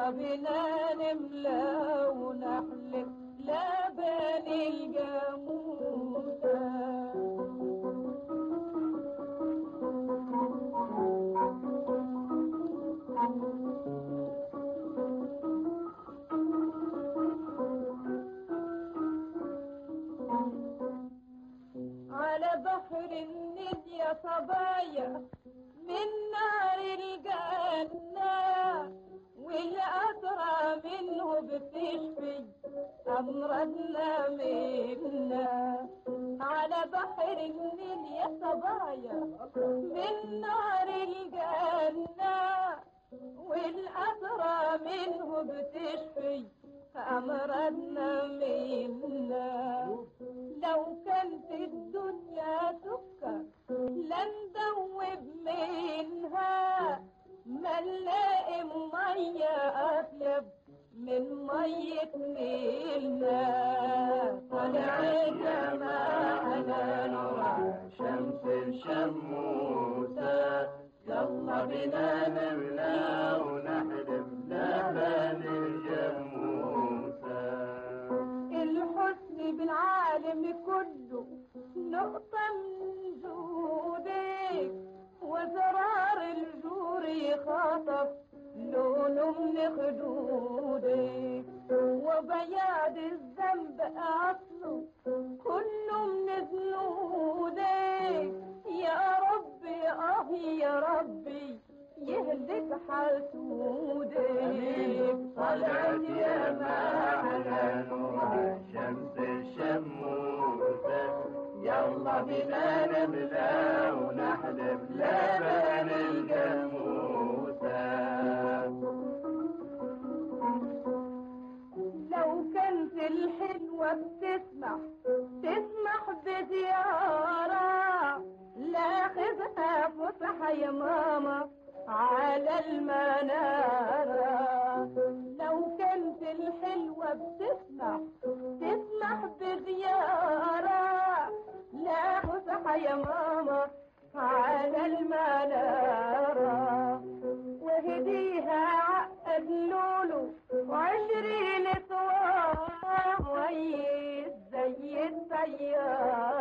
يلا بنا نملى ونحلف لبن الجاموسة على بحر النيل يا صبايا من نار الجنة والأسرى منه بتشفي أمراضنا منا على بحر النيل يا صبايا من نار الجنة والأسرى منه بتشفي أمراضنا منا لو كانت الدنيا سكر لن دوب منها ما نلاقي مية أطيب من مية نيلنا طلع جماعنا نور شمس الشموسة يلا بنا نملى ونحلف لبن الجموسة الحسن بالعالم كله نقطة من جودك وزرار الجور يخاطف لونه من خدودك وبياد الذنب أصله كله من ذنودك يا ربي آه يا ربي يهلك حسودك طلعت يا معنا نور شمس الشموسة يلا بنا نملى ونحلف لبن الجاموسة لو كانت الحلوة بتسمح تسمح بزيارة لاخذها فسحة يا ماما على المنارة لو كانت الحلوة بتسمح تسمح بزيارة لا فسحة يا ماما على المنارة وهديها عقد لولو وعشرين صواب ويس زي السيارة